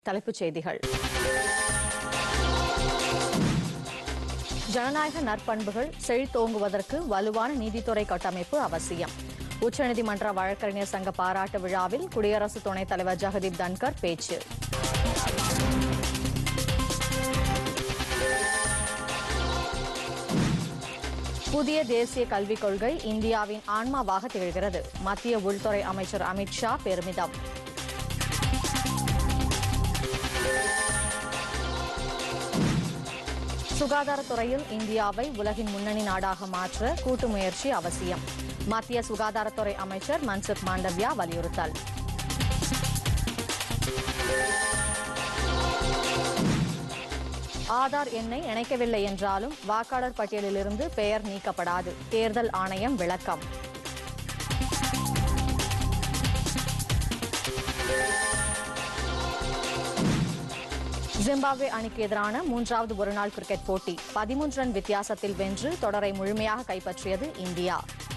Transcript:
தலைப்புச் செய்திகள் ஜனநாயக நற்பண்புகள் செழித்தோங்குவதற்கு வலுவான நீதித்துறை கட்டமைப்பு அவசியம் உச்சநீதிமன்ற வழக்கறிஞர் சங்க பாராட்டு விழாவில் குடியரசு துணைத் தலைவர் ஜெகதீப் தன்கர் பேச்சு புதிய தேசிய கல்விக் கொள்கை இந்தியாவின் ஆன்மாவாக திகழ்கிறது மத்திய உள்துறை அமைச்சர் அமித் ஷா பெருமிதம் சுகாதாரத்துறையில் இந்தியாவை உலகின் முன்னணி நாடாக மாற்ற கூட்டு முயற்சி அவசியம் மத்திய சுகாதாரத்துறை அமைச்சர் மன்சுக் மாண்டவ்யா வலியுறுத்தல் ஆதார் எண்ணை இணைக்கவில்லை என்றாலும் வாக்காளர் பட்டியலிலிருந்து பெயர் நீக்கப்படாது தேர்தல் ஆணையம் விளக்கம் ஜிம்பாப்வே அணிக்கு எதிரான மூன்றாவது ஒருநாள் கிரிக்கெட் போட்டி பதிமூன்று ரன் வித்தியாசத்தில் வென்று தொடரை முழுமையாக கைப்பற்றியது இந்தியா